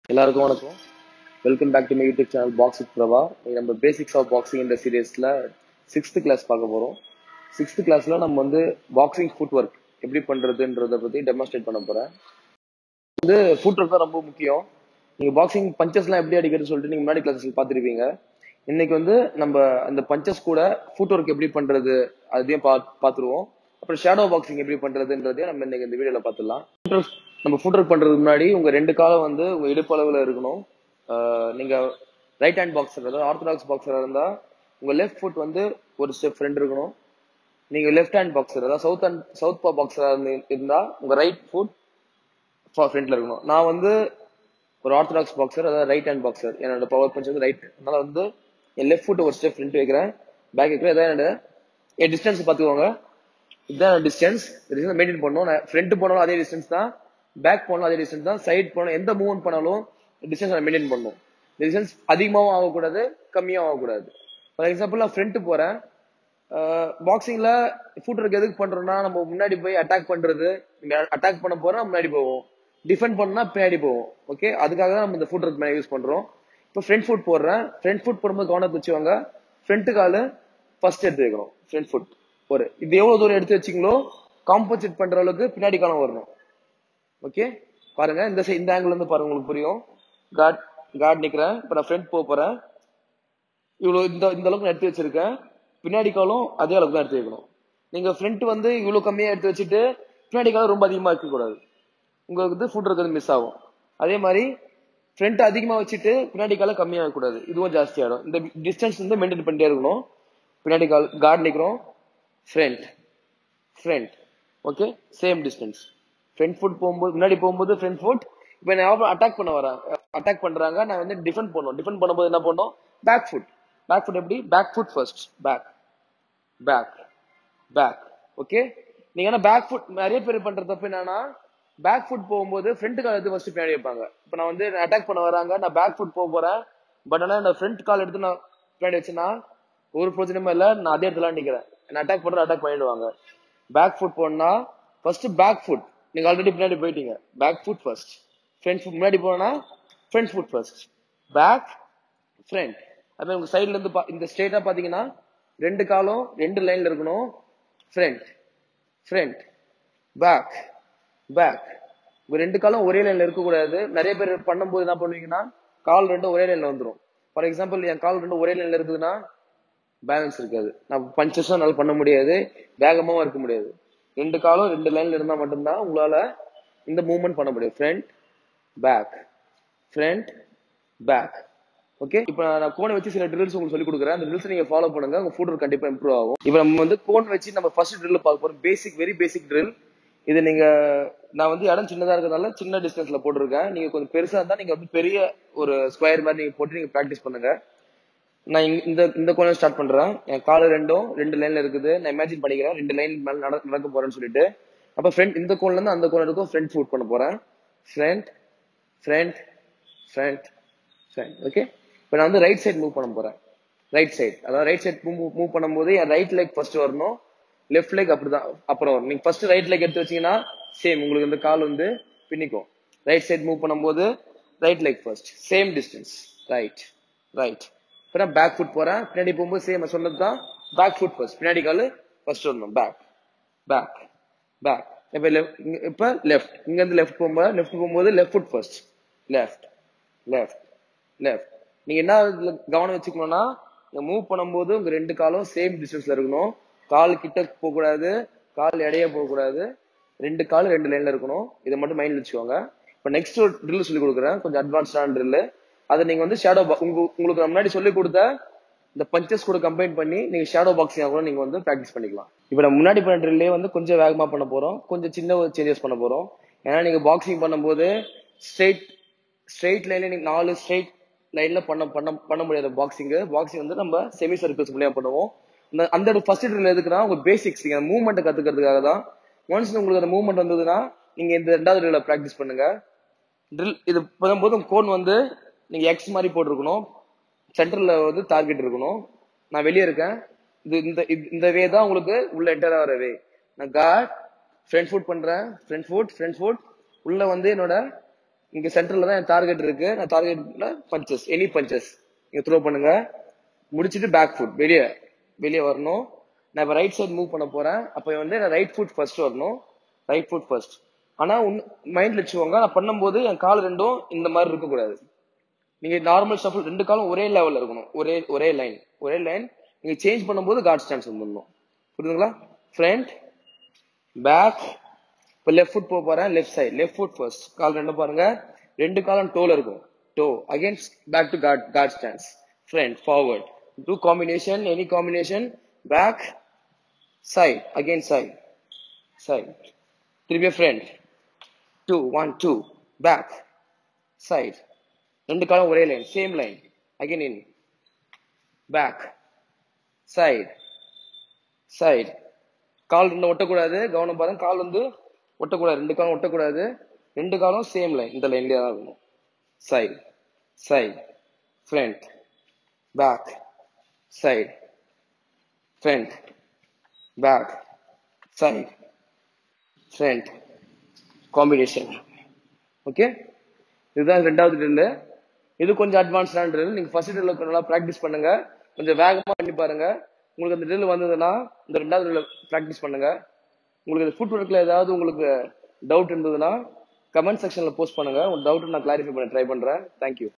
எல்லாருக்கும் வணக்கம் welcome back to my YouTube channel box with Prabha இன்னைக்கு நம்ம பேசிக்ஸ் ஆஃப் பாக்ஸிங் இந்த சீரியஸ்ல சிக்ஸ்த் கிளாஸ் பார்க்க போறோம் சிக்ஸ்த் கிளாஸ்ல நம்ம வந்து பாக்ஸிங் ஃபுட் ஒர்க் எப்படி பண்றதுன்றத பத்தி டெமான்ஸ்ட்ரேட் பண்ண போறேன் வந்து ஃபுட் ஒர்க் தான் ரொம்ப முக்கியம் நீங்க பாக்ஸிங் பஞ்சஸ்லாம் எப்படி அடிக்கிறதுன்னு சொல்லிட்டு நீங்க முன்னாடி கிளாஸஸ்ல பார்த்துருப்பீங்க இன்னைக்கு வந்து நம்ம அந்த பஞ்சஸ் கூட ஃபுட் ஒர்க் எப்படி பண்றது அதையும் பா பார்த்துருவோம் அப்புறம் ஷேடோ பாக்ஸிங் எப்படி பண்றதுன்றதையும் நம்ம இன்னைக்கு இந்த வீடியோல பார்த்துடலாம் நம்ம ஃபுட் ஒர்க் பண்றதுக்கு முன்னாடி உங்க ரெண்டு காலம் வந்து உங்க இடுப்பு அளவுல இருக்கணும் ஆஹ் நீங்க ரைட் ஹேண்ட் பாக்ஸர் அதாவது ஆர்த்தடாக்ஸ் பாக்ஸரா இருந்தா உங்க லெஃப்ட் ஃபுட் வந்து ஒரு ஸ்டெப் ஃப்ரெண்ட் இருக்கணும் நீங்க லெஃப்ட் ஹேண்ட் பாக்ஸர் அதாவது சவுத் ஹேண்ட் சவுத் பா பாக்ஸரா இருந்தா உங்க ரைட் ஃபுட் ஃப்ரண்ட்ல இருக்கணும் நான் வந்து ஒரு ஆர்த்தடாக்ஸ் பாக்ஸர் அதாவது ரைட் ஹேண்ட் பாக்ஸர் என்னோட பவர் பஞ்ச் வந்து ரைட் அதனால வந்து என் லெஃப்ட் ஃபுட் ஒரு ஸ்டெப் ஃப்ரண்ட் வைக்கிறேன் பேக் வைக்கிறேன் இதான் என்னோட என் டிஸ்டன்ஸ் பார்த்துக்கோங்க இதுதான் டிஸ்டன்ஸ் டிஸ்டன்ஸ் மெயின்டைன் பண்ணணும் நான் ஃப்ரண்ட் போனாலும் அதே டிஸ்டன்ஸ் தான் பேக் போனாலும் அதே டிஸ்டன்ஸ் தான் சைட் போனாலும் எந்த மூவ்மெண்ட் பண்ணாலும் டிஸ்டன்ஸ் நான் மெயின்டைன் பண்ணணும் டிஸ்டன்ஸ் அதிகமாகவும் ஆகக்கூடாது கம்மியாகவும் ஆகக்கூடாது ஃபார் எக்ஸாம்பிள் நான் ஃப்ரண்ட் போறேன் பாக்ஸிங்ல ஃபுட் ஒர்க் எதுக்கு பண்றோம்னா நம்ம முன்னாடி போய் அட்டாக் பண்றது அட்டாக் பண்ண போறோம் முன்னாடி போவோம் டிஃபெண்ட் பண்ணா பின்னாடி போவோம் ஓகே அதுக்காக தான் நம்ம இந்த ஃபுட் ஒர்க் யூஸ் பண்றோம் இப்போ ஃப்ரண்ட் ஃபுட் போடுறேன் ஃப்ரண்ட் ஃபுட் போடும்போது கவனத்தை வச்சுவாங்க ஃப்ரண்ட் காலு ஃபர்ஸ்ட் எடுத்து வைக்கணும் ஃப்ரண்ட் ஃபுட் ஒரு இது எவ்வளவு தூரம் எடுத்து வச்சீங்களோ காம்பன்சேட் பண்ற அளவுக்கு பின்னாடி காலம் வரணும் ஓகே பாருங்க இந்த side- இந்த ஆங்கிள் வந்து பாருங்க உங்களுக்கு புரியும் காட் காட் நிக்கிறேன் இப்ப நான் ஃப்ரண்ட் போக போறேன் இவ்வளவு இந்த இந்த அளவுக்கு நான் எடுத்து வச்சிருக்கேன் பின்னாடி காலம் அதே அளவுக்கு தான் எடுத்து வைக்கணும் நீங்க ஃப்ரண்ட் வந்து இவ்வளவு கம்மியா எடுத்து வச்சுட்டு பின்னாடி காலம் ரொம்ப அதிகமா இருக்க கூடாது உங்களுக்கு வந்து ஃபுட் இருக்கிறது மிஸ் ஆகும் அதே மாதிரி ஃப்ரண்ட் அதிகமா வச்சுட்டு பின்னாடி காலம் கம்மியா இருக்கக்கூடாது இதுவும் ஜாஸ்தி ஆயிடும் இந்த டிஸ்டன்ஸ் வந்து மெயின்டைன் பண்ணிட்டே இருக்கணும் பின்னாடி கால் கார்டு நிக்கிறோம் front front okay same distance front foot போகும்போது முன்னாடி போகும்போது ஃப்ரண்ட் ஃபுட் இப்போ நான் அட்டாக் பண்ண வரேன் அட்டாக் பண்றாங்க நான் வந்து டிஃபெண்ட் பண்ணும் டிஃபெண்ட் பண்ணும்போது என்ன பண்ணோம் பேக் ஃபுட் பேக் ஃபுட் எப்படி back foot first back back back okay நீங்க என்ன பேக் ஃபுட் நிறைய பேர் பண்ற தப்பு என்னன்னா பேக் ஃபுட் போகும்போது ஃப்ரண்ட் கால் எடுத்து ஃபர்ஸ்ட் பின்னாடி வைப்பாங்க இப்போ நான் வந்து அட்டாக் பண்ண வராங்க நான் பேக் ஃபுட் போக போறேன் பட் ஆனால் நான் ஃப்ரண்ட் கால் எடுத்து நான் பின்னாடி வச்சேன்னா ஒரு பிரச்சனையுமே இல்லை நான் அதே இடத்துல நிக்கிறேன் நான் அட்டாக் பண்ற அட்டாக் பண்ணிடுவாங்க பேக் ஃபுட் போனா ஃபர்ஸ்ட் பேக் ஃபுட் நீங்க ஆல்ரெடி பின்னாடி போயிட்டீங்க back foot first front foot முன்னாடி போனா front foot first back front அது உங்க சைடுல இருந்து பா- இந்த ஸ்ட்ரெயிட்டா பாத்தீங்கன்னா ரெண்டு காலும் ரெண்டு லைன்ல இருக்கணும் ஃப்ரண்ட் ஃப்ரண்ட் பேக் பேக் உங்க ரெண்டு காலும் ஒரே லைன்ல இருக்க கூடாது நிறைய பேர் பண்ணும்போது என்ன பண்ணுவீங்கன்னா கால் ரெண்டும் ஒரே லைன்ல வந்துரும் ஃபார் எக்ஸாம்பிள் என் கால் ரெண்டும் ஒரே லைன்ல இருக்குதுன்னா பேலன்ஸ் இருக்காது நான் பஞ்சஸும் என்னால பண்ண முடியாது வேகமாவும் இருக்க முடியாது ரெண்டு காலும் ரெண்டு லைன்ல இருந்தா மட்டும்தான் உங்களால இந்த மூவ்மெண்ட் பண்ண முடியும் front back front back okay இப்போ நான் கோனை வச்சு சில ட்ரில்ஸ் உங்களுக்கு சொல்லி கொடுக்குறேன் அந்த ட்ரில்ஸ் நீங்க ஃபாலோ பண்ணுங்க உங்க ஃபுட் கண்டிப்பா இம்ப்ரூவ் ஆகும் இப்போ நம்ம வந்து கோன் வச்சு நம்ம ஃபர்ஸ்ட் ட்ரில் பார்க்க போறோம் பேசிக் வெரி பேசிக் ட்ரில் இது நீங்க நான் வந்து இடம் சின்னதா இருக்கிறதுனால சின்ன டிஸ்டன்ஸ்ல போட்டிருக்கேன் நீங்க கொஞ்சம் பெருசா இருந்தா நீங்க வந்து பெரிய ஒரு ஸ்கொயர் மாதிரி நீங்க போட்டு நீங்க ப்ராக்டிஸ் பண்ணுங்க நான் இங்க- இந்த இந்த கோணம் ஸ்டார்ட் பண்றேன் என் காலு ரெண்டும் ரெண்டு லைன்ல இருக்குது நான் இமேஜின் பண்ணிக்கிறேன் ரெண்டு லைன் மேல நட நடக்க போறேன்னு சொல்லிட்டு அப்ப ஃப்ரண்ட் இந்த கோன்ல இருந்து அந்த கோன் இருக்கும் ஃப்ரண்ட் ஃபுட் பண்ண போறேன் front front front front okay இப்போ நான் வந்து ரைட் சைடு மூவ் பண்ண போறேன் ரைட் சைடு அதாவது ரைட் சைடு மூவ் மூவ் பண்ணும்போது என் ரைட் லெக் ஃபர்ஸ்ட் வரணும் லெஃப்ட் லெக் அப்படிதான் அப்புறம் வரும் நீங்க ஃபர்ஸ்ட் ரைட் லெக் எடுத்து வச்சீங்கன்னா சேம் உங்களுக்கு இந்த கால் வந்து பின்னிக்கும் ரைட் சைடு மூவ் பண்ணும்போது right leg first same distance right right இப்போ நான் பேக் ஃபுட் போறேன் பின்னாடி போகும்போது சேம் சொன்னது தான் பேக் ஃபுட் ஃபர்ஸ்ட் பின்னாடி கால் ஃபர்ஸ்ட் வரணும் பேக் பேக் பேக் இப்போ லெஃப்ட் இப்போ லெஃப்ட் இங்க இருந்து லெஃப்ட் போகும்போது லெஃப்ட் போகும்போது left foot first left left left நீங்க என்ன இதுல கவனம் வச்சுக்கணும்னா நீங்க மூவ் பண்ணும்போது உங்க ரெண்டு காலும் சேம் டிஸ்டன்ஸ்ல இருக்கணும் கால் கிட்ட போக கூடாது கால் இடைய போக கூடாது ரெண்டு கால் ரெண்டு லைன்ல இருக்கணும் இதை மட்டும் மைண்ட்ல வச்சுக்கோங்க இப்போ நெக்ஸ்ட் ஒரு ட்ரில் சொல்லி கொடுக்குறேன் கொஞ்சம் அட்வான்ஸ்டான ட்ரில் அதை நீங்க வந்து ஷேடோ உங்க உங்களுக்கு நான் முன்னாடி சொல்லி கொடுத்த இந்த பஞ்சஸ் கூட கம்பைன் பண்ணி நீங்க ஷேடோ பாக்ஸிங் கூட நீங்க வந்து ப்ராக்டிஸ் பண்ணிக்கலாம் இப்போ நம்ம முன்னாடி பண்ண ட்ரில்லே வந்து கொஞ்சம் வேகமா பண்ண போறோம் கொஞ்சம் சின்ன ஒரு சேஞ்சஸ் பண்ண போறோம் ஏன்னா நீங்க பாக்ஸிங் பண்ணும்போது ஸ்ட்ரெயிட் ஸ்ட்ரெயிட் லைன்ல நீங்க நாலு ஸ்ட்ரெயிட் லைன்ல பண்ண பண்ண பண்ண முடியாது பாக்ஸிங் பாக்ஸிங் வந்து நம்ம செமி சர்க்கிள்ஸ் மூலியமா பண்ணுவோம் இந்த- அந்த ஃபர்ஸ்ட் ட்ரில் எதுக்குன்னா உங்க பேசிக்ஸ் நீங்க மூவ்மெண்ட் கத்துக்கிறதுக்காக தான் ஒன்ஸ் உங்களுக்கு அந்த மூவ்மெண்ட் வந்ததுன்னா நீங்க இந்த ரெண்டாவது ட்ரில்ல ப்ராக்டிஸ் பண்ணுங்க ட்ரில் இது பண்ணும்போது கோன் வந்து நீங்க எக்ஸ் மாதிரி போட்டிருக்கணும் சென்டர்ல வந்து டார்கெட் இருக்கணும் நான் வெளியே இருக்கேன் இது இந்த இது- இந்த வே தான் உங்களுக்கு உள்ள என்டர் ஆகிற வே நான் காட் ஃப்ரண்ட் ஃபுட் பண்றேன் ஃப்ரண்ட் ஃபுட் ஃப்ரண்ட் ஃபுட் உள்ள வந்து என்னோட இங்க சென்டர்ல தான் என் டார்கெட் இருக்கு நான் டார்கெட்ல பஞ்சஸ் எனி பஞ்சஸ் நீங்க த்ரோ பண்ணுங்க முடிச்சிட்டு பேக் ஃபுட் வெளியே வெளியே வரணும் நான் இப்ப ரைட் சைடு மூவ் பண்ண போறேன் அப்ப வந்து நான் ரைட் ஃபுட் ஃபர்ஸ்ட் வரணும் ரைட் ஃபுட் ஃபர்ஸ்ட் ஆனா மைண்ட்ல வச்சுக்கோங்க நான் பண்ணும்போது என் கால் ரெண்டும் இந்த மாதிரி இருக்க கூடாது நீங்க நார்மல் ஷஃபிள் ரெண்டு காலும் ஒரே லெவல்ல இருக்கணும் ஒரே ஒரே லைன் ஒரே லைன் நீங்க சேஞ்ச் பண்ணும்போது கார்ட் ஸ்டான்ஸ் வந்துடணும் புரியுதுங்களா ஃப்ரண்ட் பேக் இப்போ லெஃப்ட் ஃபுட் போக போறேன் left side left foot first கால் ரெண்டு பாருங்க ரெண்டு காலம் டோல இருக்கும் toe against back to guard guard stance front forward two combination any combination back side again side side திரும்பிய front two one two back side ரெண்டு காலம் ஒரே line same line again in back side side கால் ரெண்டு ஒட்டக்கூடாது கவனம் பாருங்க கால் வந்து ஒட்டக்கூடாது ரெண்டு காலம் ஒட்டக்கூடாது ரெண்டு காலம் சேம் லைன் இந்த லைன்லயே தான் இருக்கணும் side side front back side front back side front combination okay இதுதான் ரெண்டாவது ட்ரில் இது கொஞ்சம் அட்வான்ஸ்டான ட்ரில் நீங்க ஃபர்ஸ்ட் ட்ரில் நல்லா ப்ராக்டிஸ் பண்ணுங்க கொஞ்சம் வேகமா பண்ணி பாருங்க உங்களுக்கு அந்த ட்ரில் வந்ததுன்னா இந்த ரெண்டாவது ட்ரில் ப்ராக்டிஸ் பண்ணுங்க உங்களுக்கு இந்த ஃபுட் ஒர்க்ல ஏதாவது உங்களுக்கு டவுட் இருந்ததுன்னா கமெண்ட் செக்ஷன்ல போஸ்ட் பண்ணுங்க உங்க டவுட் நான் கிளாரிஃபை பண்ண ட்ரை பண்றேன் தேங்க்யூ